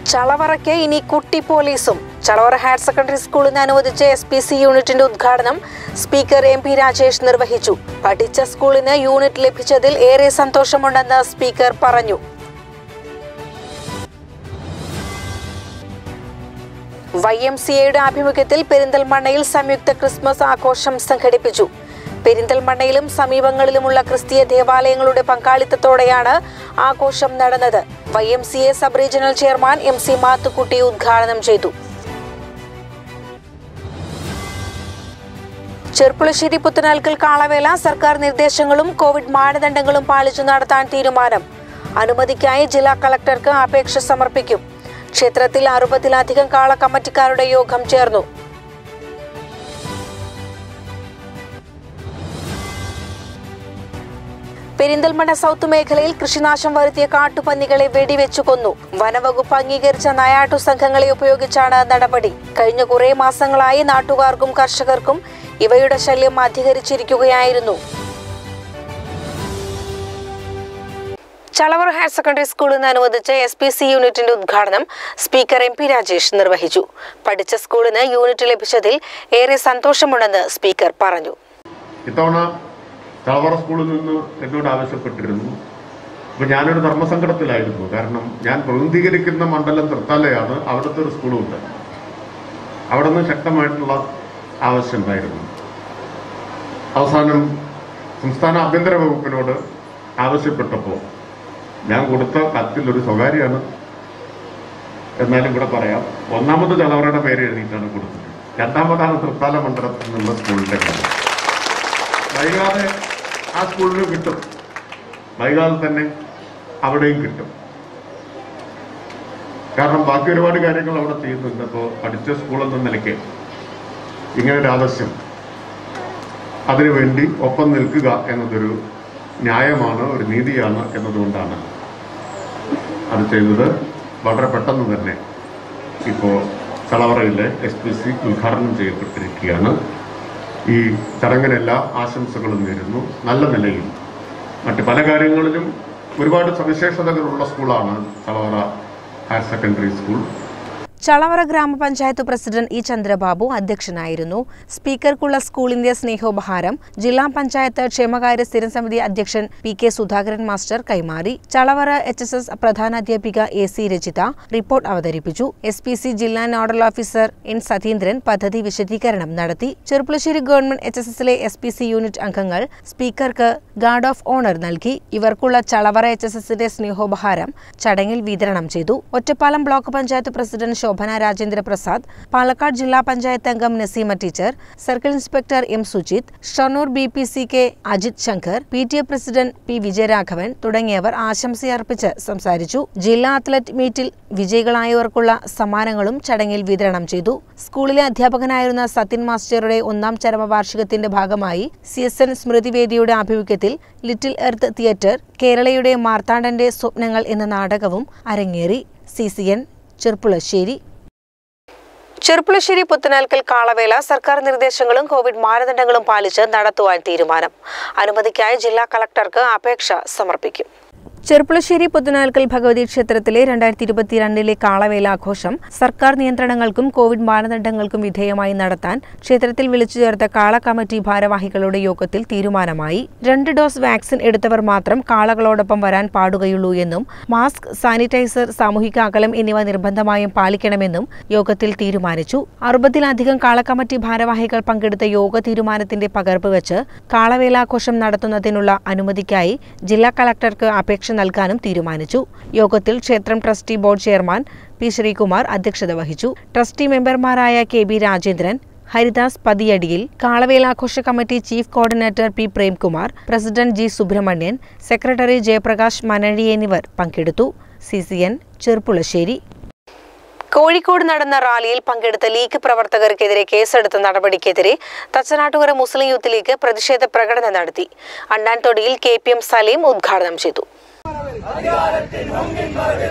ചളവറയ്ക്ക് ഇനി കുട്ടി പോലീസും ചളവറ ഹയർ സെക്കൻഡറി സ്കൂളിന് അനുവദിച്ച എസ് പി സി യൂണിറ്റിന്റെ ഉദ്ഘാടനം സ്പീക്കർ എം പി രാജേഷ് നിർവഹിച്ചു പഠിച്ച സ്കൂളിന് യൂണിറ്റ് ലഭിച്ചതിൽ ഏറെ സന്തോഷമുണ്ടെന്ന് സ്പീക്കർ പറഞ്ഞു വൈ എം സി എയുടെ ആഭിമുഖ്യത്തിൽ പെരിന്തൽമണ്ണയിൽ സംയുക്ത ക്രിസ്മസ് ആഘോഷം സംഘടിപ്പിച്ചു പെരിന്തൽമണ്ണയിലും സമീപങ്ങളിലുമുള്ള ക്രിസ്തീയ ദേവാലയങ്ങളുടെ പങ്കാളിത്തത്തോടെയാണ് ആഘോഷം നടന്നത് Y M C A sub regional chairman M C Mathukutty ഉദ്ഘാടനം ചെയ്തു ചെർപ്പുളശ്ശേരി പുത്തനാൽക്കൽ കാളവേല സർക്കാർ നിർദ്ദേശങ്ങളും കോവിഡ് മാനദണ്ഡങ്ങളും പാലിച്ചു നടത്താൻ തീരുമാനം അനുമതിക്കായി ജില്ലാ കളക്ടർക്ക് അപേക്ഷ സമർപ്പിക്കും ക്ഷേത്രത്തിൽ അറുപതിലധികം കാള കമ്മിറ്റിക്കാരുടെ യോഗം ചേർന്നു പെരിന്തൽമണ്ണ സൗത്ത് മേഖലയിൽ കൃഷിനാശം വരുത്തിയ കാട്ടുപന്നികളെ വെടിവെച്ചു കൊന്നു വനവകുപ്പ് അംഗീകരിച്ച നയാട്ടു സംഘങ്ങളെ ഉപയോഗിച്ചാണ് നടപടി കഴിഞ്ഞ കുറേ മാസങ്ങളായി നാട്ടുകാർക്കും കർഷകർക്കും ഇവയുടെ ശല്യം അധികരിച്ചിരിക്കുകയായിരുന്നു ചളവർ ഹയർ സെക്കൻഡറി സ്കൂളിന് അനുവദിച്ച എസ് പി സി യൂണിറ്റിന്റെ ഉദ്ഘാടനം സ്പീക്കർ എം പി രാജേഷ് നിർവഹിച്ചു പഠിച്ച സ്കൂളിന് യൂണിറ്റ് ലഭിച്ചതിൽ ഏറെ സന്തോഷമുണ്ടെന്ന് സ്പീക്കർ പറഞ്ഞു ഇത്തവണ ചളവറ സ്കൂളിൽ നിന്ന് എന്നോട് ആവശ്യപ്പെട്ടിരുന്നു അപ്പൊ ഞാനൊരു ധർമ്മസങ്കടത്തിലായിരുന്നു കാരണം ഞാൻ പ്രതിനിധീകരിക്കുന്ന മണ്ഡലം തൃത്താലയാണ് അവിടുത്തെ ഒരു സ്കൂളുണ്ട് അവിടെ നിന്ന് ശക്തമായിട്ടുള്ള ആവശ്യം ഉണ്ടായിരുന്നു അവസാനം സംസ്ഥാന ആഭ്യന്തര വകുപ്പിനോട് ആവശ്യപ്പെട്ടപ്പോൾ ഞാൻ കൊടുത്ത കത്തിൽ ഒരു സ്വകാര്യമാണ് എന്നാലും ഇവിടെ പറയാം ഒന്നാമത് ചളവറയുടെ പേര് എഴുതിയിട്ടാണ് കൊടുത്തത് രണ്ടാമതാണ് തൃത്താല മണ്ഡലത്തിൽ നിന്നുള്ള സ്കൂളിന്റെ കാര്യം വൈകാതെ ആ സ്കൂളിന് കിട്ടും വൈകാതെ തന്നെ അവിടെയും കിട്ടും കാരണം ബാക്കി ഒരുപാട് കാര്യങ്ങൾ അവിടെ ചെയ്യുന്നുണ്ട് അപ്പോൾ പഠിച്ച സ്കൂൾ എന്ന നിലയ്ക്ക് ഇങ്ങനെ ഒരു ആവശ്യം അതിനുവേണ്ടി ഒപ്പം നിൽക്കുക എന്നതൊരു ന്യായമാണ് ഒരു നീതിയാണ് എന്നതുകൊണ്ടാണ് അത് ചെയ്തത് വളരെ പെട്ടെന്ന് തന്നെ ഇപ്പോൾ കളവറയിലെ എസ് പി സി ഉദ്ഘാടനം ചെയ്യപ്പെട്ടിരിക്കുകയാണ് ഈ ചടങ്ങിന് എല്ലാ ആശംസകളും നേരുന്നു നല്ല നിലയിൽ മറ്റ് പല കാര്യങ്ങളിലും ഒരുപാട് സവിശേഷതകളുള്ള സ്കൂളാണ് Kalavara higher secondary school Chalavara ഗ്രാമപഞ്ചായത്ത് പ്രസിഡന്റ് ഇ ചന്ദ്രബാബു അധ്യക്ഷനായിരുന്നു സ്പീക്കർക്കുള്ള സ്കൂളിന്റെ സ്നേഹോപഹാരം ജില്ലാ പഞ്ചായത്ത് ക്ഷേമകാര്യ സ്ഥിരം സമിതി അധ്യക്ഷൻ പി കെ സുധാകരൻ മാസ്റ്റർ കൈമാറി ചളവറ എച്ച് എസ് എസ് പ്രധാനാധ്യാപിക എ സി രചിത റിപ്പോർട്ട് അവതരിപ്പിച്ചു എസ് പി സി ജില്ലാ നോഡൽ ഓഫീസർ എൻ സതീന്ദ്രൻ പദ്ധതി വിശദീകരണം നടത്തി ചെറുപ്പുളശ്ശേരി ഗവൺമെന്റ് എച്ച് എസ് എസിലെ എസ് പി സി യൂണിറ്റ് അംഗങ്ങൾ സ്പീക്കർക്ക് ഗാർഡ് ഓഫ് ഓണർ നൽകി ഇവർക്കുള്ള ചളവറ എച്ച് എസ് എസിന്റെ സ്നേഹോപഹാരം ചടങ്ങിൽ വിതരണം ചെയ്തു ഒറ്റപ്പാലം ബ്ലോക്ക് പഞ്ചായത്ത് പ്രസിഡന്റ് ശോഭന രാജേന്ദ്ര പ്രസാദ് പാലക്കാട് ജില്ലാ പഞ്ചായത്ത് അംഗം Naseema teacher circle inspector M Sujith Shoranur B P C K Ajith Shankar P T A president P Vijayaraghavan തുടങ്ങിയവർ ആശംസയർപ്പിച്ച് സംസാരിച്ചു ജില്ലാ അത്ലറ്റ് മീറ്റിൽ വിജയികളായവർക്കുള്ള സമ്മാനങ്ങളും ചടങ്ങിൽ വിതരണം ചെയ്തു സ്കൂളിലെ അധ്യാപകനായിരുന്ന സത്യൻ മാസ്റ്ററുടെ ഒന്നാം ചരമവാർഷികത്തിന്റെ ഭാഗമായി സി എസ് എൻ സ്മൃതിവേദിയുടെ ആഭിമുഖ്യത്തിൽ ലിറ്റിൽ എർത്ത് തിയേറ്റർ കേരളയുടെ മാർത്താണ്ഡന്റെ സ്വപ്നങ്ങൾ എന്ന നാടകവും അരങ്ങേറി C C N Cherpulassery Cherupulassery Puthanalkkal Kalavela സർക്കാർ നിർദ്ദേശങ്ങളും കോവിഡ് മാനദണ്ഡങ്ങളും പാലിച്ച് നടത്തുവാൻ തീരുമാനം അനുമതിക്കായി ജില്ലാ കളക്ടർക്ക് അപേക്ഷ സമർപ്പിക്കും ചെറുപ്പുളശ്ശേരി പുത്തനാൽക്കൽ ഭഗവതി ക്ഷേത്രത്തിലെ രണ്ടായിരത്തി ഇരുപത്തിരണ്ടിലെ കാളവേല ആഘോഷം സർക്കാർ നിയന്ത്രണങ്ങൾക്കും കോവിഡ് മാനദണ്ഡങ്ങൾക്കും വിധേയമായി നടത്താൻ ക്ഷേത്രത്തിൽ വിളിച്ചു ചേർത്ത കാള കമ്മിറ്റി ഭാരവാഹികളുടെ യോഗത്തിൽ തീരുമാനമായി രണ്ട് ഡോസ് വാക്സിൻ എടുത്തവർ മാത്രം കാളകളോടൊപ്പം വരാൻ പാടുകയുള്ളൂ എന്നും മാസ്ക് സാനിറ്റൈസർ സാമൂഹിക അകലം എന്നിവ നിർബന്ധമായും പാലിക്കണമെന്നും യോഗത്തിൽ തീരുമാനിച്ചു അറുപതിലധികം കാള കമ്മിറ്റി ഭാരവാഹികൾ പങ്കെടുത്ത യോഗ തീരുമാനത്തിന്റെ പകർപ്പ് വെച്ച് കാളവേലാഘോഷം നടത്തുന്നതിനുള്ള അനുമതിക്കായി ജില്ലാ കളക്ടർക്ക് അപേക്ഷ നൽകാനും തീരുമാനിച്ചു യോഗത്തിൽ ക്ഷേത്രം trustee board chairman P Sreekumar അധ്യക്ഷത വഹിച്ചു ട്രസ്റ്റി മെമ്പർമാരായ കെ ബി രാജേന്ദ്രൻ ഹരിദാസ് പതിയടിയിൽ കാളവേലാഘോഷ committee chief coordinator P Premkumar president G Subramanian secretary Jayaprakash Manazhi എന്നിവർ പങ്കെടുത്തു C C N Cherupulassery Kozhikode നടന്ന റാലിയിൽ പങ്കെടുത്ത ലീഗ് പ്രവർത്തകർക്കെതിരെ കേസെടുത്ത നടപടിക്കെതിരെ തച്ചനാട്ടുകര മുസ്ലിം യൂത്ത് ലീഗ് പ്രതിഷേധ പ്രകടനം നടത്തി അണ്ണാൻതൊടിയിൽ കെ പി എം സലീം ഉദ്ഘാടനം ചെയ്തു അധികാരത്തിൻ ഹുങ്കിൻ മറവിൽ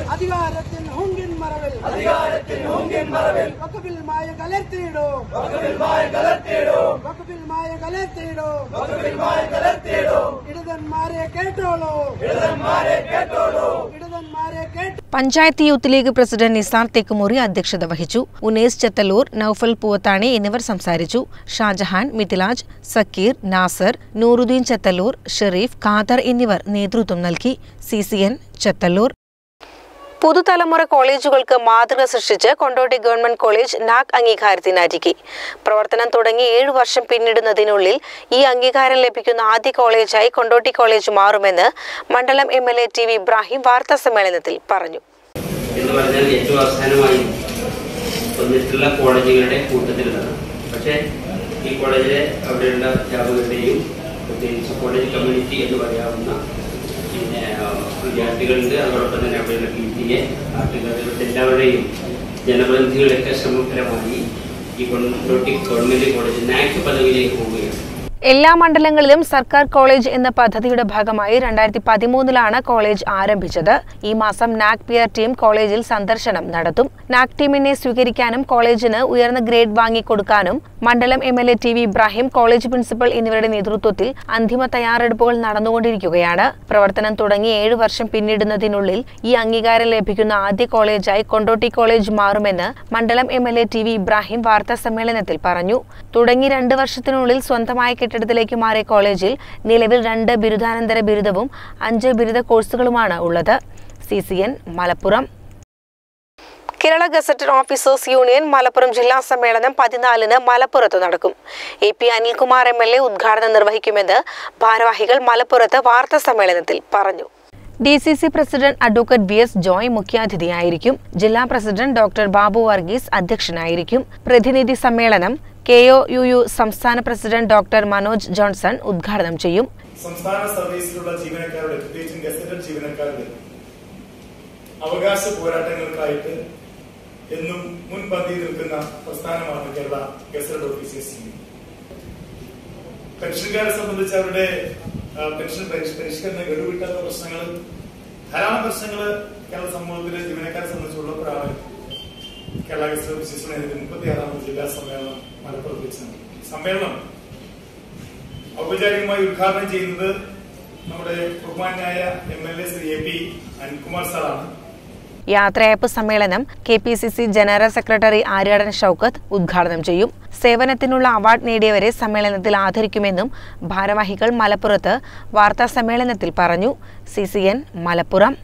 അധികാരത്തിൻ ഹുങ്കിൻ മറവിൽ വക്കബിൽ മായ കലർത്തിയിടോ വക്കബിൽ മായ കലർത്തിയിടോ വക്കബിൽ മായ കലർത്തിയിടോ വക്കബിൽ മായ കലർത്തിയിടോ ഇടതന്മാരെ കേട്ടോളൂ ഇടതന്മാരെ കേട്ടോളൂ ഇടതന്മാരെ കേട്ട് പഞ്ചായത്ത് യൂത്ത് ലീഗ് പ്രസിഡന്റ് നിസാർ തെക്കുമുറി അധ്യക്ഷത വഹിച്ചു ഉനേസ് ചെത്തല്ലൂർ നൌഫൽ പൂവത്താണി എന്നിവർ സംസാരിച്ചു ഷാജഹാൻ മിഥിലാജ് സക്കീർ നാസർ നൂറുദ്ദീൻ ചെത്തല്ലൂർ ഷെറീഫ് ഖാദർ എന്നിവർ നേതൃത്വം നൽകി സി സി എൻ ചെത്തല്ലൂർ പുതുതലമുറ കോളേജുകൾക്ക് മാതൃക സൃഷ്ടിച്ച് കൊണ്ടോട്ടി ഗവൺമെന്റ് കോളേജ് നാക് അംഗീകാരത്തിനരികെ പ്രവർത്തനം തുടങ്ങി ഏഴു വർഷം പിന്നിടുന്നതിനുള്ളിൽ ഈ അംഗീകാരം ലഭിക്കുന്ന ആദ്യ കോളേജായി കൊണ്ടോട്ടി കോളേജ് മാറുമെന്ന് മണ്ഡലം M L A T V Ibrahim വാർത്താ സമ്മേളനത്തിൽ പറഞ്ഞു എന്ന് പറഞ്ഞാൽ ഏറ്റവും അവസാനമായി വന്നിട്ടുള്ള കോളേജുകളുടെ കൂട്ടത്തിലാണ് പക്ഷേ ഈ കോളേജിലെ അവിടെയുള്ള അധ്യാപകരുടെയും പ്രത്യേകിച്ച് കോളേജ് കമ്മ്യൂണിറ്റി എന്ന് പറയാവുന്ന പിന്നെ ആ, വിദ്യാർത്ഥികളുണ്ട് അതോടൊപ്പം തന്നെ അവിടെയുള്ള പി ടി എ നാട്ടുകാരുടെ എല്ലാവരുടെയും ജനപ്രതിനിധികളുടെയൊക്കെ ശ്രമഫലമായി ഈ കൊണ്ടോട്ടി ഗവൺമെന്റ് കോളേജ് നാക് പദവിയിലേക്ക് പോവുകയാണ് എല്ലാ മണ്ഡലങ്ങളിലും സർക്കാർ കോളേജ് എന്ന പദ്ധതിയുടെ ഭാഗമായി രണ്ടായിരത്തി പതിമൂന്നിലാണ് കോളേജ് ആരംഭിച്ചത് ഈ മാസം നാക് പിയർ ടീം കോളേജിൽ സന്ദർശനം നടത്തും നാക് ടീമിനെ സ്വീകരിക്കാനും കോളേജിന് ഉയർന്ന ഗ്രേഡ് വാങ്ങിക്കൊടുക്കാനും മണ്ഡലം M L A T V Ibrahim college principal എന്നിവരുടെ നേതൃത്വത്തിൽ അന്തിമ തയ്യാറെടുപ്പുകൾ നടന്നുകൊണ്ടിരിക്കുകയാണ് പ്രവർത്തനം തുടങ്ങി ഏഴു വർഷം പിന്നിടുന്നതിനുള്ളിൽ ഈ അംഗീകാരം ലഭിക്കുന്ന ആദ്യ കോളേജായി കൊണ്ടോട്ടി കോളേജ് മാറുമെന്ന് മണ്ഡലം M L A T V Ibrahim വാർത്താ സമ്മേളനത്തിൽ പറഞ്ഞു തുടങ്ങി രണ്ട് വർഷത്തിനുള്ളിൽ സ്വന്തമായ കെട്ടിടത്തിലേക്ക് മാറിയ കോളേജിൽ നിലവിൽ രണ്ട് ബിരുദാനന്തര ബിരുദവും അഞ്ച് ബിരുദ കോഴ്സുകളുമാണ് ഉള്ളത് C C N Malappuram Kerala gazetted officers union Malappuram ജില്ലാ സമ്മേളനം പതിനാലിന് മലപ്പുറത്ത് നടക്കും A P Anilkumar M L A ഉദ്ഘാടനം നിർവഹിക്കുമെന്ന് ഭാരവാഹികൾ മലപ്പുറത്ത് വാർത്താ സമ്മേളനത്തിൽ പറഞ്ഞു D C C president advocate V S Joy മുഖ്യാതിഥിയായിരിക്കും ജില്ലാ പ്രസിഡന്റ് ഡോക്ടർ ബാബു വർഗീസ് അധ്യക്ഷനായിരിക്കും പ്രതിനിധി സമ്മേളനം കെ ഒ യു യു സംസ്ഥാന പ്രസിഡന്റ് ഡോക്ടർ മനോജ് ജോൺസൺ ഉദ്ഘാടനം ചെയ്യും സംസ്ഥാന സർവീസിലുള്ള ജീവനക്കാരുടെ പ്രത്യേകിച്ചും ഗസറ്റഡ് ജീവനക്കാരുടെ അവകാശ പോരാട്ടങ്ങൾക്കായിട്ട് എന്നും മുൻപന്തിയിൽ നിൽക്കുന്ന പ്രസ്ഥാനമാണ് കേരള ഗസറ്റഡ് ഓഫീസേഴ്സ് യൂണിയൻ പെൻഷൻകാരെ സംബന്ധിച്ച് അവരുടെ ആ, പെൻഷൻ പരിഷ്- പരിഷ്കരണ ഗഡുവിട്ടാത്ത പ്രശ്നങ്ങൾ ധാരാളം പ്രശ്നങ്ങൾ കേരള സമൂഹത്തിലെ ജീവനക്കാരെ സംബന്ധിച്ചുള്ളപ്പോഴാണ് കേരള ഗസറ്റഡ് ഓഫീസേഴ്സ് യൂണിയന്റെ മുപ്പത്തി ആറാമത് ജില്ലാ സമ്മേളനം മലപ്പുറത്ത് വെച്ച് നടന്നത്. സമ്മേളനം ഔപചാരികമായി ഉദ്ഘാടനം ചെയ്യുന്നത് നമ്മുടെ ബഹുമാനായ M L A Shri A P Anilkumar സാറാണ് യാത്രയയപ്പ് സമ്മേളനം K P C C general secretary Aryadan Shoukath ഉദ്ഘാടനം ചെയ്യും സേവനത്തിനുള്ള അവാർഡ് നേടിയവരെ സമ്മേളനത്തിൽ ആദരിക്കുമെന്നും ഭാരവാഹികൾ മലപ്പുറത്ത് വാർത്താ സമ്മേളനത്തിൽ പറഞ്ഞു C C N Malappuram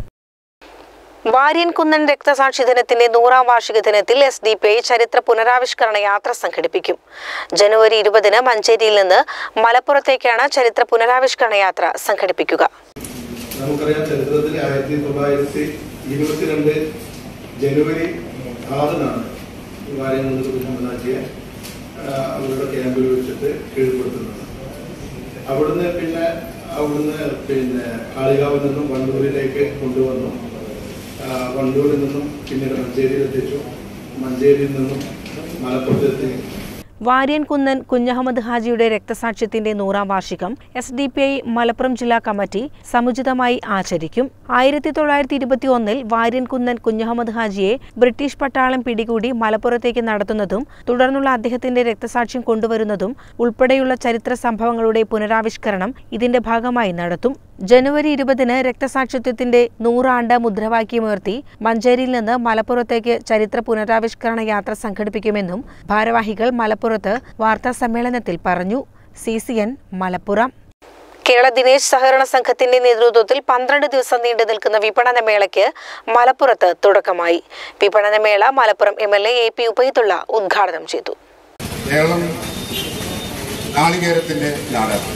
Variyan Kunnan രക്തസാക്ഷി ദിനത്തിന്റെ നൂറാം വാർഷിക ദിനത്തിൽ എസ് ഡി പി ഐ ചരിത്ര പുനരാവിഷ്കരണ യാത്ര സംഘടിപ്പിക്കും ജനുവരി ഇരുപതിന് മഞ്ചേരിയിൽ നിന്ന് മലപ്പുറത്തേക്കാണ് ചരിത്ര പുനരാവിഷ്കരണ യാത്ര സംഘടിപ്പിക്കുക നമുക്കറിയാം ചരിത്രത്തിൽ ആയിരത്തി തൊള്ളായിരത്തി ഇരുപത്തിരണ്ട് ജനുവരി ആറിനാണ് വാര്യംകുന്ന് കുടുംബനാജിയെ അവരുടെ ക്യാമ്പിൽ വെച്ചിട്ട് കീഴ്പ്പെടുത്തുന്നത് അവിടുന്ന് പിന്നെ അവിടുന്ന് പിന്നെ കാളികാവിൽ നിന്നും വണ്ടൂരിലേക്ക് കൊണ്ടുവന്നു ആ, വണ്ടൂരിൽ നിന്നും പിന്നീട് മഞ്ചേരിയിൽ എത്തിച്ചു മഞ്ചേരിയിൽ നിന്നും മലപ്പുറത്തെത്തി വാര്യൻ കുന്നൻ കുഞ്ഞഹമ്മദ് ഹാജിയുടെ രക്തസാക്ഷ്യത്തിന്റെ നൂറാം വാർഷികം S D P I Malappuram ജില്ലാ കമ്മിറ്റി സമുചിതമായി ആചരിക്കും ആയിരത്തി തൊള്ളായിരത്തി ഇരുപത്തി ഒന്നിൽ വാര്യൻ കുന്നൻ കുഞ്ഞഹമ്മദ് ഹാജിയെ ബ്രിട്ടീഷ് പട്ടാളം പിടികൂടി മലപ്പുറത്തേക്ക് നടത്തുന്നതും തുടർന്നുള്ള അദ്ദേഹത്തിന്റെ രക്തസാക്ഷ്യം കൊണ്ടുവരുന്നതും ഉൾപ്പെടെയുള്ള ചരിത്ര സംഭവങ്ങളുടെ പുനരാവിഷ്കരണം ഇതിന്റെ ഭാഗമായി നടത്തും ജനുവരി ഇരുപതിന് രക്തസാക്ഷിത്വത്തിന്റെ നൂറാണ്ട് മുദ്രാവാക്യമുയർത്തി മഞ്ചേരിയിൽ നിന്ന് മലപ്പുറത്തേക്ക് ചരിത്ര പുനരാവിഷ്കരണ യാത്ര സംഘടിപ്പിക്കുമെന്നും ഭാരവാഹികൾ മലപ്പുറത്ത് വാർത്താ സമ്മേളനത്തിൽ പറഞ്ഞു C C N Malappuram Kerala Dinesh സഹകരണ സംഘത്തിന്റെ നേതൃത്വത്തിൽ പന്ത്രണ്ട് ദിവസം നീണ്ടു നിൽക്കുന്ന വിപണന മേളയ്ക്ക് മലപ്പുറത്ത് തുടക്കമായി വിപണനമേള Malappuram M L A A P Ubaidulla ഉദ്ഘാടനം ചെയ്തു കേരളം നാളികേരത്തിൻ്റെ നാടാണ്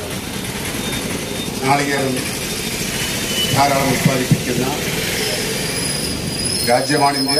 നാളികേരം ധാരാളം ഉത്പാദിപ്പിക്കുന്ന രാജ്യമാണ് ഇന്ത്യ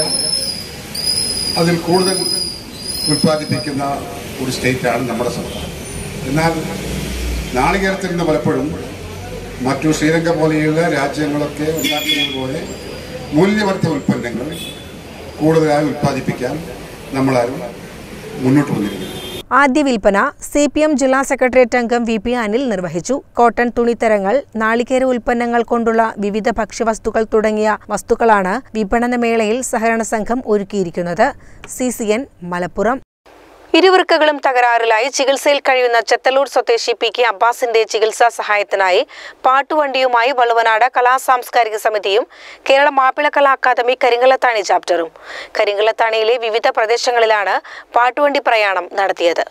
അതിൽ കൂടുതൽ ഉത്പാദിപ്പിക്കുന്ന ഒരു സ്റ്റേറ്റാണ് നമ്മുടെ സംസ്ഥാനം എന്നാൽ നാളികേരത്തിൽ നിന്ന് പലപ്പോഴും മറ്റു ശ്രീലങ്ക പോലെയുള്ള രാജ്യങ്ങളൊക്കെ ഉണ്ടാക്കുന്നത് പോലെ മൂല്യവർദ്ധിത ഉൽപ്പന്നങ്ങൾ കൂടുതലായി ഉത്പാദിപ്പിക്കാൻ നമ്മളാരും മുന്നോട്ട് വന്നിരിക്കുന്നു ആദ്യ വിൽപ്പന സി പി എം ജില്ലാ സെക്രട്ടേറിയറ്റ് അംഗം വി പി അനിൽ നിർവഹിച്ചു കോട്ടൺ തുണിത്തരങ്ങൾ നാളികേര ഉൽപ്പന്നങ്ങൾ കൊണ്ടുള്ള വിവിധ ഭക്ഷ്യവസ്തുക്കൾ തുടങ്ങിയ വസ്തുക്കളാണ് വിപണന മേളയിൽ സഹകരണ സംഘം ഒരുക്കിയിരിക്കുന്നത് സി സി എൻ മലപ്പുറം ഇരുവൃക്കകളും തകരാറിലായി ചികിത്സയിൽ കഴിയുന്ന ചെത്തലൂർ സ്വദേശി പി കെ അബ്ബാസിന്റെ ചികിത്സാ സഹായത്തിനായി പാട്ടുവണ്ടിയുമായി വള്ളുവനാട് കലാസാംസ്കാരിക സമിതിയും കേരള മാപ്പിള കലാ അക്കാദമി കരിങ്കലത്താണി ചാപ്റ്ററും കരിങ്കലത്താണിയിലെ വിവിധ പ്രദേശങ്ങളിലാണ് പാട്ടുവണ്ടി പ്രയാണം നടത്തിയത്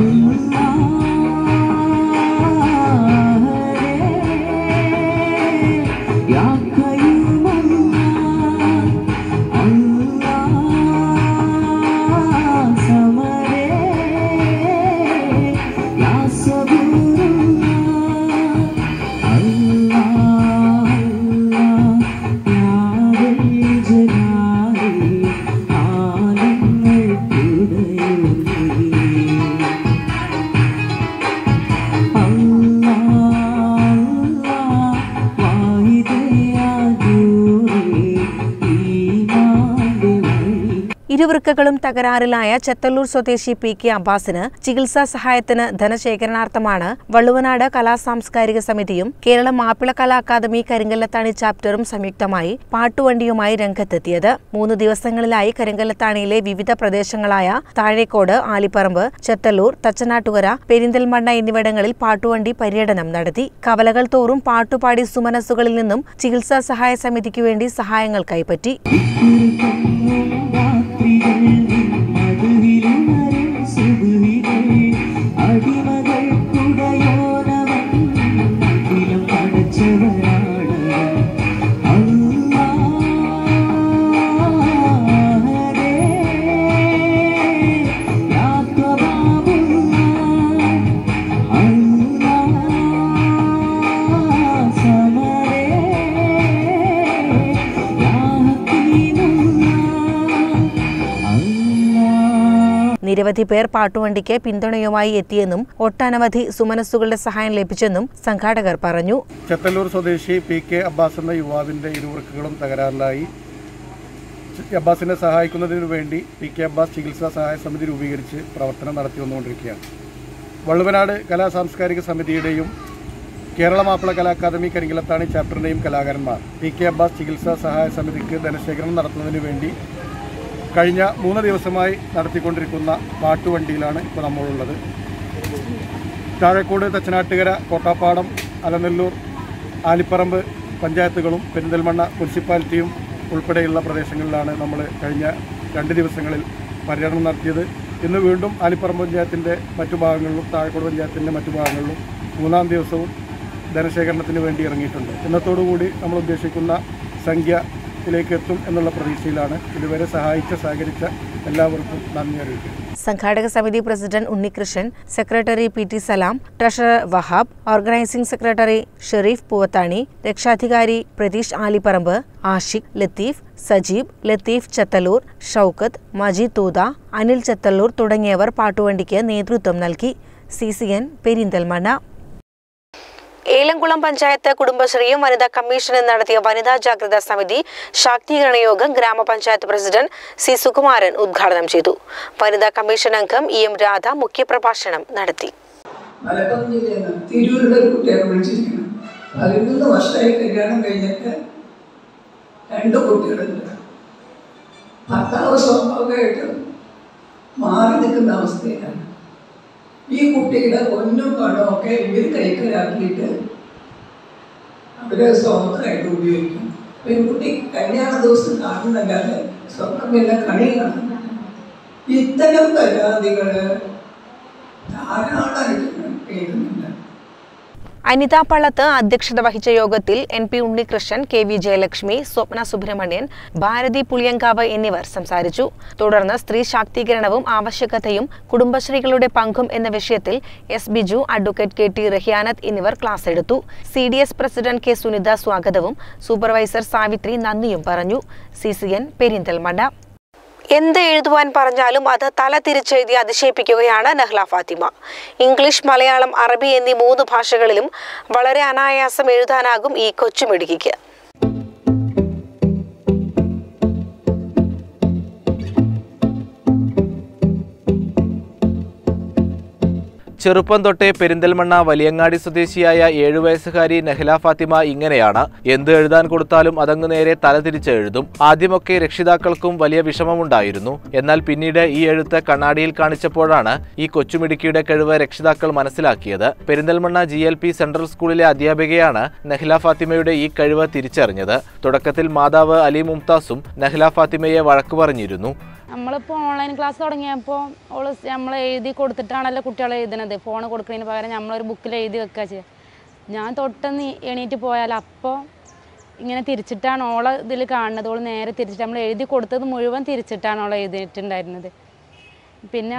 ഇരുവൃക്കകളും തകരാറിലായ ചെത്തല്ലൂർ സ്വദേശി പി കെ അബ്ബാസിന് ചികിത്സാ സഹായത്തിന് ധനശേഖരണാർത്ഥമാണ് വള്ളുവനാട് കലാസാംസ്കാരിക സമിതിയും കേരള മാപ്പിള കലാ അക്കാദമി കരിങ്കല്ലത്താണി ചാപ്റ്ററും സംയുക്തമായി പാട്ടുവണ്ടിയുമായി രംഗത്തെത്തിയത് മൂന്ന് ദിവസങ്ങളിലായി കരിങ്കല്ലത്താണിയിലെ വിവിധ പ്രദേശങ്ങളായ താഴേക്കോട് ആലിപ്പറമ്പ് ചെത്തല്ലൂർ തച്ചനാട്ടുകര പെരിന്തൽമണ്ണ എന്നിവിടങ്ങളിൽ പാട്ടുവണ്ടി പര്യടനം നടത്തി കവലകൾ തോറും പാട്ടുപാടി സുമനസ്സുകളിൽ നിന്നും ചികിത്സാ സഹായ സമിതിക്ക് വേണ്ടി സഹായങ്ങൾ കൈപ്പറ്റി നിരവധി പേർ പാട്ടുവണ്ടിക്ക് പിന്തുണയുമായി എത്തിയെന്നും ഒട്ടനവധി സുമനസ്സുകളുടെ സഹായം ലഭിച്ചെന്നും സംഘാടകർ പറഞ്ഞു ചെത്തല്ലൂർ സ്വദേശി പി കെ അബ്ബാസ് എന്ന യുവാവിൻ്റെ ഇരുവൃക്കുകളും തകരാറിലായി അബ്ബാസിനെ സഹായിക്കുന്നതിനു വേണ്ടി പി കെ അബ്ബാസ് ചികിത്സാ സഹായ സമിതി രൂപീകരിച്ച് പ്രവർത്തനം നടത്തി വന്നുകൊണ്ടിരിക്കുകയാണ് വള്ളുവനാട് കലാ സാംസ്കാരിക സമിതിയുടെയും കേരള മാപ്പിള കലാ അക്കാദമി കരിങ്കലത്താണി ചാപ്റ്ററിൻ്റെയും കലാകാരന്മാർ പി കെ അബ്ബാസ് ചികിത്സാ സഹായ സമിതിക്ക് ധനശേഖരണം നടത്തുന്നതിന് വേണ്ടി കഴിഞ്ഞ മൂന്ന് ദിവസമായി നടത്തിക്കൊണ്ടിരിക്കുന്ന പാട്ടുവണ്ടിയിലാണ് ഇപ്പോൾ നമ്മളുള്ളത് താഴെക്കോട് തച്ചനാട്ടുകര കോട്ടാപ്പാടം അലനെല്ലൂർ ആലിപ്പറമ്പ് പഞ്ചായത്തുകളും പെരിന്തൽമണ്ണ മുനിസിപ്പാലിറ്റിയും ഉൾപ്പെടെയുള്ള പ്രദേശങ്ങളിലാണ് നമ്മൾ കഴിഞ്ഞ രണ്ട് ദിവസങ്ങളിൽ പര്യടനം നടത്തിയത് ഇന്ന് വീണ്ടും ആലിപ്പറമ്പ് പഞ്ചായത്തിൻ്റെ മറ്റു ഭാഗങ്ങളിലും താഴെക്കോട് പഞ്ചായത്തിൻ്റെ മറ്റു ഭാഗങ്ങളിലും മൂന്നാം ദിവസവും ധനശേഖരണത്തിന് വേണ്ടി ഇറങ്ങിയിട്ടുണ്ട് ഇന്നത്തോടുകൂടി നമ്മൾ ഉദ്ദേശിക്കുന്ന സംഖ്യയിലേക്ക് എത്തും എന്നുള്ള പ്രതീക്ഷയിലാണ് ഇതുവരെ സഹായിച്ച സഹകരിച്ച എല്ലാവർക്കും നന്ദി അറിയിക്കുന്നു സംഘാടക സമിതി president Unnikrishnan secretary P T Salam treasurer Wahab organising secretary Shereef Poovathani രക്ഷാധികാരി പ്രതീഷ് ആലിപ്പറമ്പ് ആഷിഖ് ലത്തീഫ് സജീബ് ലത്തീഫ് ചത്തല്ലൂർ ഷൌക്കത്ത് മജീദ് തൂത അനിൽ ചത്തല്ലൂർ തുടങ്ങിയവർ പാട്ടുവണ്ടിക്ക് നേതൃത്വം നൽകി C C N Perinthalmanna Elamkulam panchayat കുടുംബശ്രീയും വനിതാ കമ്മീഷനും നടത്തിയ വനിതാ ജാഗ്രതാ സമിതി ശാക്തീകരണ യോഗം ഗ്രാമപഞ്ചായത്ത് പ്രസിഡന്റ് സി സുകുമാരൻ ഉദ്ഘാടനം ചെയ്തു വനിതാ കമ്മീഷൻ അംഗം ഇ എം രാധ മുഖ്യപ്രഭാഷണം നടത്തി മലപ്പുറം ജില്ലയിൽ നിന്ന് തിരൂരിലെ ഒരു കുട്ടിയെ വിളിച്ചിരിക്കുന്നു പതിമൂന്ന് വർഷമായി കല്യാണം കഴിഞ്ഞിട്ട് രണ്ട് കുട്ടികളുണ്ട് ഭർത്താവ് സ്വാഭാവികമായിട്ടും മാറി നിൽക്കുന്ന അവസ്ഥയിലാണ് ഈ കുട്ടിയുടെ പൊന്നും പണവും ഒക്കെ ഇവർ കൈക്കലാക്കിയിട്ട് അവര് സ്വന്തമായിട്ട് ഉപയോഗിക്കും പെൺകുട്ടി കല്യാണ ദിവസം കാണുന്നല്ലാതെ സ്വന്തം പിന്നെ കണി കാണുന്നില്ല ഇത്തരം പരാതികള് ധാരാളമായിട്ട് കേൾക്കുന്നുണ്ട് അനിത പള്ളത്ത് അധ്യക്ഷത വഹിച്ച യോഗത്തിൽ N P Unnikrishnan K V Jayalakshmi Swapna Subramanian Bharathi Puliyankavu എന്നിവർ സംസാരിച്ചു തുടർന്ന് സ്ത്രീ ശാക്തീകരണവും ആവശ്യകതയും കുടുംബശ്രീകളുടെ പങ്കും എന്ന വിഷയത്തിൽ S Biju advocate K T Rahiyanath എന്നിവർ ക്ലാസ് എടുത്തു C D S president K Sunitha സ്വാഗതവും സൂപ്പർവൈസർ സാവിത്രി നന്ദിയും പറഞ്ഞു സി സി എൻ പെരിന്തൽമണ്ണ എന്ത് എഴുതുവാൻ പറഞ്ഞാലും അത് തല തിരിച്ചെഴുതി അതിശയിപ്പിക്കുകയാണ് നഹ്ല ഫാത്തിമ ഇംഗ്ലീഷ് മലയാളം അറബി എന്നീ മൂന്ന് ഭാഷകളിലും വളരെ അനായാസം എഴുതാനാകും ഈ കൊച്ചുമിടുക്കിക്ക് ചെറുപ്പം തൊട്ടേ പെരിന്തൽമണ്ണ വലിയങ്ങാടി സ്വദേശിയായ ഏഴു വയസ്സുകാരി നെഹ്ല ഫാത്തിമ ഇങ്ങനെയാണ് എന്ത് എഴുതാൻ കൊടുത്താലും അതങ്ങ് നേരെ തലതിരിച്ച് എഴുതും ആദ്യമൊക്കെ രക്ഷിതാക്കൾക്കും വലിയ വിഷമമുണ്ടായിരുന്നു എന്നാൽ പിന്നീട് ഈ എഴുത്ത് കണ്ണാടിയിൽ കാണിച്ചപ്പോഴാണ് ഈ കൊച്ചുമിടുക്കിയുടെ കഴിവ് രക്ഷിതാക്കൾ മനസ്സിലാക്കിയത് Perinthalmanna G L P central സ്കൂളിലെ അധ്യാപികയാണ് നെഹ്ല ഫാത്തിമയുടെ ഈ കഴിവ് തിരിച്ചറിഞ്ഞത് തുടക്കത്തിൽ മാതാവ് അലി മുംതാസും നെഹ്ല ഫാത്തിമയെ വഴക്കു പറഞ്ഞിരുന്നു നമ്മളിപ്പോൾ ഓൺലൈൻ ക്ലാസ് തുടങ്ങിയപ്പോൾ ഓള് നമ്മൾ എഴുതി കൊടുത്തിട്ടാണല്ലോ കുട്ടികളെ എഴുതുന്നത് ഫോൺ കൊടുക്കുന്നതിന് പകരം നമ്മളൊരു ബുക്കിൽ എഴുതി വെക്കുക ചെയ്യുക ഞാൻ തൊട്ടെന്ന് എണീറ്റ് പോയാൽ അപ്പോൾ ഇങ്ങനെ തിരിച്ചിട്ടാണ് ഓളെ ഇതിൽ കാണുന്നത് ഓൾ നേരെ തിരിച്ചിട്ട് നമ്മൾ എഴുതി കൊടുത്തത് മുഴുവൻ തിരിച്ചിട്ടാണ് ഓളെ എഴുതിയിട്ടുണ്ടായിരുന്നത് പിന്നെ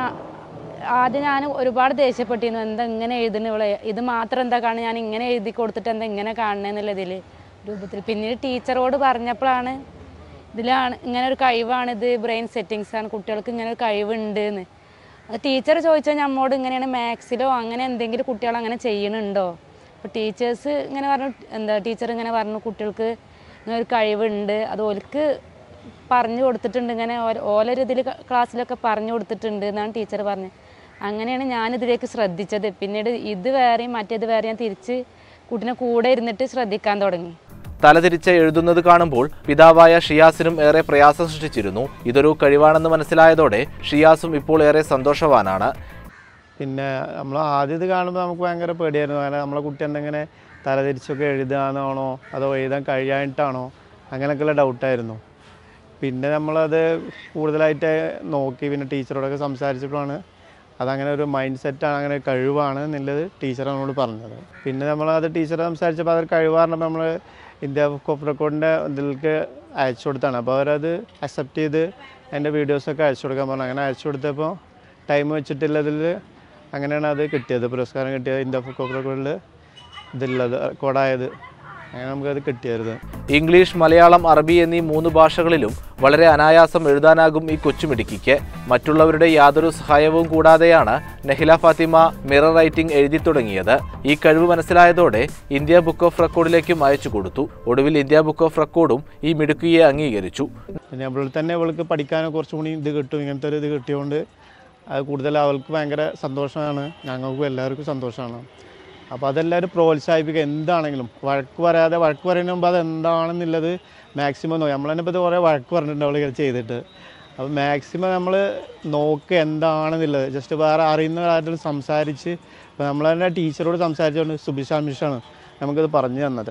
ആദ്യം ഞാൻ ഒരുപാട് ദേഷ്യപ്പെട്ടിരുന്നു എന്താ ഇങ്ങനെ എഴുതുന്നു ഇവളെ ഇത് മാത്രം എന്താ കാണുന്നത് ഞാൻ ഇങ്ങനെ എഴുതി കൊടുത്തിട്ട് എന്താ ഇങ്ങനെ കാണുന്നതെന്നുള്ള ഇതിൽ രൂപത്തിൽ പിന്നീട് ടീച്ചറോട് പറഞ്ഞപ്പോഴാണ് ഇതിലാണ് ഇങ്ങനെ ഒരു കഴിവാണ് ഇത് ബ്രെയിൻ സെറ്റിങ്സ് ആണ് കുട്ടികൾക്ക് ഇങ്ങനെ ഒരു കഴിവുണ്ട് എന്ന് അത് ടീച്ചർ ചോദിച്ചാൽ നമ്മോട് ഇങ്ങനെയാണ് മാത്സിലോ അങ്ങനെ എന്തെങ്കിലും കുട്ടികൾ അങ്ങനെ ചെയ്യണുണ്ടോ അപ്പോൾ ടീച്ചേഴ്സ് ഇങ്ങനെ പറഞ്ഞു എന്താ ടീച്ചർ ഇങ്ങനെ പറഞ്ഞു കുട്ടികൾക്ക് ഇങ്ങനെ ഒരു കഴിവുണ്ട് അത് ഓൽക്ക് പറഞ്ഞു കൊടുത്തിട്ടുണ്ട് ഇങ്ങനെ ഓല- ഓലൊരു ഇതിൽ ക്ലാസ്സിലൊക്കെ പറഞ്ഞു കൊടുത്തിട്ടുണ്ട് എന്നാണ് ടീച്ചർ പറഞ്ഞത് അങ്ങനെയാണ് ഞാനിതിലേക്ക് ശ്രദ്ധിച്ചത് പിന്നീട് ഇത് വേറെയും മറ്റേത് വേറെയും ഞാൻ തിരിച്ച് കുട്ടീനെ കൂടെ ഇരുന്നിട്ട് ശ്രദ്ധിക്കാൻ തുടങ്ങി തലതിരിച്ച് എഴുതുന്നത് കാണുമ്പോൾ പിതാവായ ഷിയാസിനും ഏറെ പ്രയാസം സൃഷ്ടിച്ചിരുന്നു ഇതൊരു കഴിവാണെന്ന് മനസ്സിലായതോടെ ഷിയാസും ഇപ്പോൾ ഏറെ സന്തോഷവാനാണ് പിന്നെ നമ്മൾ ആദ്യം ഇത് കാണുമ്പോൾ നമുക്ക് ഭയങ്കര പേടിയായിരുന്നു കാരണം നമ്മളെ കുട്ടി എന്തെങ്ങനെ തലതിരിച്ചൊക്കെ എഴുതാനാണോ അതോ എഴുതാൻ കഴിയായിട്ടാണോ അങ്ങനെയൊക്കെയുള്ള ഡൗട്ടായിരുന്നു പിന്നെ നമ്മളത് കൂടുതലായിട്ട് നോക്കി പിന്നെ ടീച്ചറോടൊക്കെ സംസാരിച്ചപ്പോഴാണ് അതങ്ങനെ ഒരു മൈൻഡ് സെറ്റാണ് അങ്ങനെ ഒരു കഴിവാണ് എന്നുള്ളത് ടീച്ചർ നമ്മളോട് പറഞ്ഞത് പിന്നെ നമ്മളത് ടീച്ചറെ സംസാരിച്ചപ്പോൾ അതൊരു കഴിവ് പറഞ്ഞപ്പോൾ നമ്മൾ ഇന്ത്യ ബുക്ക് ഓഫ് റെക്കോർഡിൻ്റെ ഇതിലേക്ക് അയച്ചു കൊടുത്താണ് അപ്പോൾ അവരത് അക്സെപ്റ്റ് ചെയ്ത് അതിൻ്റെ വീഡിയോസൊക്കെ അയച്ചു കൊടുക്കാൻ പറഞ്ഞു അങ്ങനെ അയച്ചു കൊടുത്തപ്പോൾ ടൈം വെച്ചിട്ടുള്ളതിൽ അങ്ങനെയാണ് അത് കിട്ടിയത് പുരസ്കാരം കിട്ടിയത് ഇന്ത്യ ബുക്ക് ഓഫ് റെക്കോർഡിൽ ഇതിലുള്ളത് റെക്കോർഡായത് അങ്ങനെ നമുക്കത് കിട്ടിയായിരുന്നു ഇംഗ്ലീഷ് മലയാളം അറബി എന്നീ മൂന്ന് ഭാഷകളിലും വളരെ അനായാസം എഴുതാനാകും ഈ കൊച്ചുമിടുക്കിക്ക് മറ്റുള്ളവരുടെ യാതൊരു സഹായവും കൂടാതെയാണ് നെഹില ഫാത്തിമ മിറർ റൈറ്റിംഗ് എഴുതി തുടങ്ങിയത് ഈ കഴിവ് മനസ്സിലായതോടെ ഇന്ത്യ ബുക്ക് ഓഫ് റെക്കോർഡിലേക്കും അയച്ചു കൊടുത്തു ഒടുവിൽ ഇന്ത്യ ബുക്ക് ഓഫ് റെക്കോർഡും ഈ മിടുക്കിയെ അംഗീകരിച്ചു പിന്നെ അവളിൽ തന്നെ അവൾക്ക് പഠിക്കാനോ കുറച്ചും കൂടി ഇത് കിട്ടും ഇങ്ങനത്തെ ഒരു ഇത് കിട്ടിയതുകൊണ്ട് അത് കൂടുതൽ അവൾക്ക് ഭയങ്കര സന്തോഷമാണ് ഞങ്ങൾക്കും എല്ലാവർക്കും സന്തോഷമാണ് അപ്പോൾ അതെല്ലാവരും പ്രോത്സാഹിപ്പിക്കുക എന്താണെങ്കിലും വഴക്ക് പറയാതെ വഴക്ക് പറയുന്നതിന് മുമ്പ് അത് എന്താണെന്നുള്ളത് മാക്സിമം നോക്കി നമ്മൾ തന്നെ ഇപ്പോൾ ഇത് കുറേ വഴക്ക് പറഞ്ഞിട്ടുണ്ട് അവൾ ഇങ്ങനെ ചെയ്തിട്ട് അപ്പോൾ മാക്സിമം നമ്മൾ നോക്കുക എന്താണെന്നുള്ളത് ജസ്റ്റ് വേറെ അറിയുന്ന കാര്യത്തിൽ സംസാരിച്ച് ഇപ്പോൾ നമ്മൾ തന്നെ ടീച്ചറോട് സംസാരിച്ചുകൊണ്ട് സുബിഷ മിഷാണ് നമുക്കിത് പറഞ്ഞു തന്നത്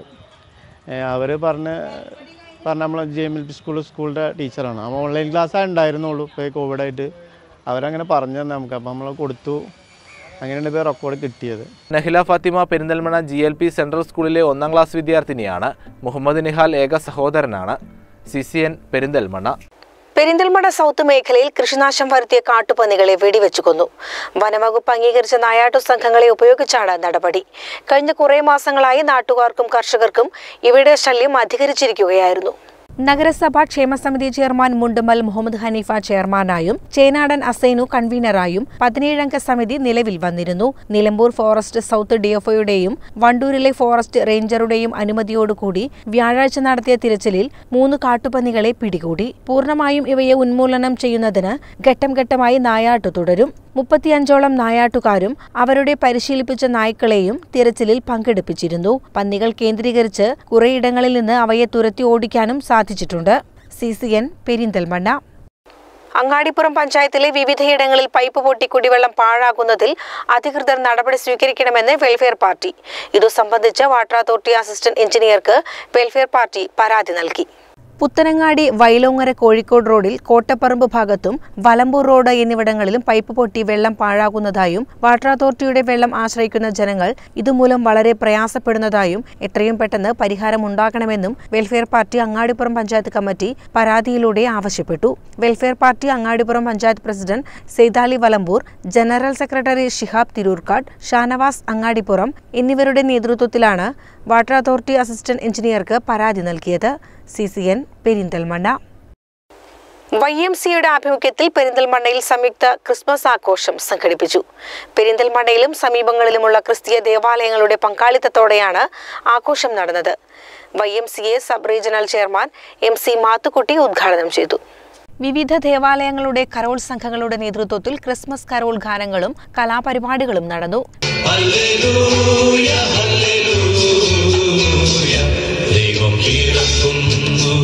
അവർ പറഞ്ഞ് പറഞ്ഞ നമ്മൾ J M L P school സ്കൂളിൻ്റെ ടീച്ചറാണ് അപ്പോൾ ഓൺലൈൻ ക്ലാസ്സാണ് ഉണ്ടായിരുന്നുള്ളൂ ഇപ്പോൾ കോവിഡായിട്ട് അവരങ്ങനെ പറഞ്ഞു തന്നെ നമുക്ക് അപ്പോൾ നമ്മൾ കൊടുത്തു അങ്ങനെയാണ് ഇപ്പോൾ റെക്കോർഡ് കിട്ടിയത് Nahila Fathima Perinthalmanna G L P central സ്കൂളിലെ ഒന്നാം ക്ലാസ് വിദ്യാർത്ഥിനിയാണ് മുഹമ്മദ് നിഹാൽ ഏക സഹോദരനാണ് C C N Perinthalmanna Perinthalmanna south മേഖലയിൽ കൃഷിനാശം വരുത്തിയ കാട്ടുപന്നികളെ വെടിവെച്ചു കൊന്നു വനവകുപ്പ് അംഗീകരിച്ച നായാട്ടു സംഘങ്ങളെ ഉപയോഗിച്ചാണ് നടപടി കഴിഞ്ഞ കുറേ മാസങ്ങളായി നാട്ടുകാർക്കും കർഷകർക്കും ഇവയുടെ ശല്യം അധികരിച്ചിരിക്കുകയായിരുന്നു നഗരസഭാ ക്ഷേമസമിതി ചെയർമാൻ മുണ്ടുമൽ മുഹമ്മദ് ഹനീഫ ചെയർമാനായും ചേനാടൻ അസൈനു കൺവീനറായും പതിനേഴംഗ സമിതി നിലവിൽ വന്നിരുന്നു നിലമ്പൂർ ഫോറസ്റ്റ് സൗത്ത് ഡിഎഫ്ഒയുടെയും വണ്ടൂരിലെ ഫോറസ്റ്റ് റേഞ്ചറുടെയും അനുമതിയോടുകൂടി വ്യാഴാഴ്ച നടത്തിയ തിരച്ചിലിൽ മൂന്ന് കാട്ടുപന്നികളെ പിടികൂടി പൂർണ്ണമായും ഇവയെ ഉന്മൂലനം ചെയ്യുന്നതിന് ഘട്ടം ഘട്ടമായി നായാട്ടു തുടരും മുപ്പത്തിയഞ്ചോളം നായാട്ടുകാരും അവരുടെ പരിശീലിപ്പിച്ച നായ്ക്കളെയും തിരച്ചിലിൽ പങ്കെടുപ്പിച്ചിരുന്നു പന്നികൾ കേന്ദ്രീകരിച്ച് കുറേയിടങ്ങളിൽ നിന്ന് അവയെ തുരത്തി ഓടിക്കാനും സാധിച്ചിട്ടുണ്ട് C C N Perinthalmanna Angadippuram പഞ്ചായത്തിലെ വിവിധയിടങ്ങളിൽ പൈപ്പ് പൊട്ടി കുടിവെള്ളം പാഴാകുന്നതിൽ അധികൃതർ നടപടി സ്വീകരിക്കണമെന്ന് വെൽഫെയർ പാർട്ടി ഇതു സംബന്ധിച്ച് വാട്ടർ അതോറിറ്റി അസിസ്റ്റന്റ് എഞ്ചിനീയർക്ക് വെൽഫെയർ പാർട്ടി പരാതി നൽകി പുത്തനങ്ങാടി വൈലോങ്ങര കോഴിക്കോട് റോഡിൽ കോട്ടപ്പറമ്പ് ഭാഗത്തും വലമ്പൂർ റോഡ് എന്നിവിടങ്ങളിലും പൈപ്പ് പൊട്ടി വെള്ളം പാഴാകുന്നതായും വാട്ടർ അതോറിറ്റിയുടെ വെള്ളം ആശ്രയിക്കുന്ന ജനങ്ങൾ ഇതുമൂലം വളരെ പ്രയാസപ്പെടുന്നതായും എത്രയും പെട്ടെന്ന് പരിഹാരമുണ്ടാക്കണമെന്നും വെൽഫെയർ പാർട്ടി അങ്ങാടിപ്പുറം പഞ്ചായത്ത് കമ്മിറ്റി പരാതിയിലൂടെ ആവശ്യപ്പെട്ടു Welfare Party Angadippuram panchayat president Saithali Valamboor general secretary Shihab Tirurkkad Shanavas Angadippuram എന്നിവരുടെ നേതൃത്വത്തിലാണ് വാട്ടർ അതോറിറ്റി അസിസ്റ്റന്റ് എഞ്ചിനീയർക്ക് പരാതി നൽകിയത് C C N Perinthalmanna Y M സിയുടെ ആഭിമുഖ്യത്തിൽ പെരിന്തൽമണ്ണയിൽ സംയുക്ത ക്രിസ്മസ് ആഘോഷം സംഘടിപ്പിച്ചു പെരിന്തൽമണ്ണയിലും സമീപങ്ങളിലുമുള്ള ക്രിസ്തീയ ദേവാലയങ്ങളുടെ പങ്കാളിത്തത്തോടെയാണ് ആഘോഷം നടന്നത് Y M C A sub regional chairman M C Mathukutty ഉദ്ഘാടനം ചെയ്തു വിവിധ ദേവാലയങ്ങളുടെ കരോൾ സംഘങ്ങളുടെ നേതൃത്വത്തിൽ ക്രിസ്മസ് കരോൾ ഗാനങ്ങളും കലാപരിപാടികളും നടന്നു ദൈവം പിറക്കുന്നു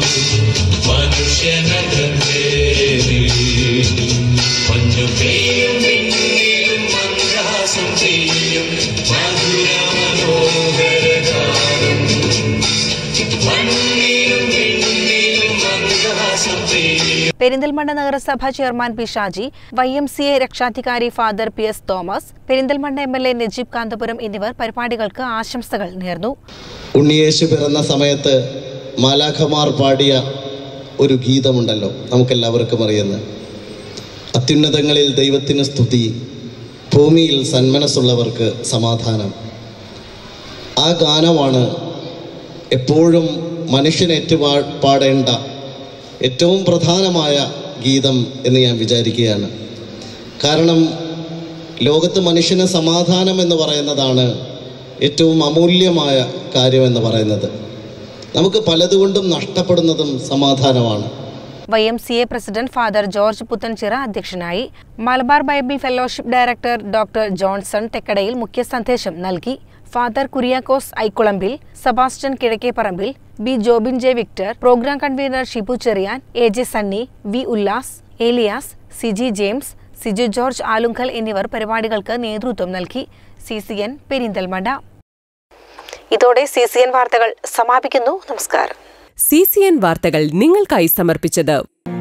മനുഷ്യനു പെയ്യും പിന്നിലും മന്ത്രാസം ചെയ്യും മധുര മനോഹരകാരം മണ്ണിലും പിന്നിലും മന്ത്രാസം ചെയ്യും പെരിന്തൽമണ്ണ നഗരസഭ chairman P Shaji Y M C A രക്ഷാധികാരി father P S Thomas Perinthalmanna M L A Najeeb Kanthapuram എന്നിവർ പരിപാടികൾക്ക് ആശംസകൾ നേർന്നു ഉണ്ണിയേശു പിറന്ന സമയത്ത് മാലാഖമാർ പാടിയ ഒരു ഗീതമുണ്ടല്ലോ നമുക്കെല്ലാവർക്കും അറിയുന്ന അത്യുന്നതങ്ങളിൽ ദൈവത്തിന് സ്തുതി ഭൂമിയിൽ സന്മനസ്സുള്ളവർക്ക് സമാധാനം ആ ഗാനമാണ് എപ്പോഴും മനുഷ്യനേറ്റു പാ- പാടേണ്ട ഏറ്റവും പ്രധാനമായ ഗീതം എന്ന് ഞാൻ വിചാരിക്കുകയാണ് കാരണം ലോകത്ത് മനുഷ്യന് സമാധാനം എന്ന് പറയുന്നതാണ് ഏറ്റവും അമൂല്യമായ കാര്യം എന്ന് പറയുന്നത് നമുക്ക് പലതുകൊണ്ടും നഷ്ടപ്പെടുന്നതും സമാധാനമാണ് Y M C A president father George Puthenchira അധ്യക്ഷനായി Malabar bible fellowship director doctor Johnson Thekkadayil മുഖ്യ സന്ദേശം നൽകി father Kuriakose Aikkulambil Sebastian Kizhakkeparambil B Jobin J Victor programme convener Shibu Cherian A J Sunny V Ullas Elias Siji James Siju George Alunkal എന്നിവർ പരിപാടികൾക്ക് നേതൃത്വം നൽകി സി സി എൻ പെരിന്തൽമണ്ണ ഇതോടെ സി സി എൻ വാർത്തകൾ സമാപിക്കുന്നു നമസ്കാരം സി സി എൻ വാർത്തകൾ നിങ്ങൾക്കായി സമർപ്പിച്ചത്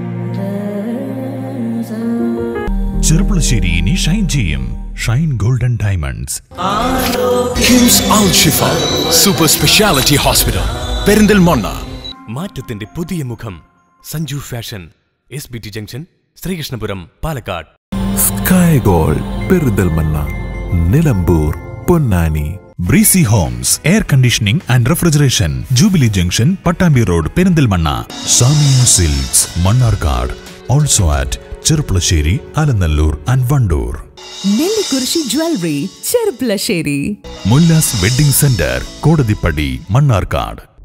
ചെറുപ്പുളശ്ശേരി ഇനി ഷൈൻ ചെയ്യും shine golden diamonds KIMS Al Shifa super speciality hospital Perinthalmanna മാറ്റത്തിന്റെ പുതിയ മുഖം Sanju fashion S B T junction Sreekrishnapuram Palakkad sky gold Perinthalmanna Nilambur Ponnani breezy homes air conditioning and refrigeration jubilee junction Pattambi road Perinthalmanna Samiya silks Mannarkkad also at Cherupulassery Alanallur and Wandoor Nellikurissi jewellery Cherupulassery Mullas wedding centre Kodathippadi Mannarkkad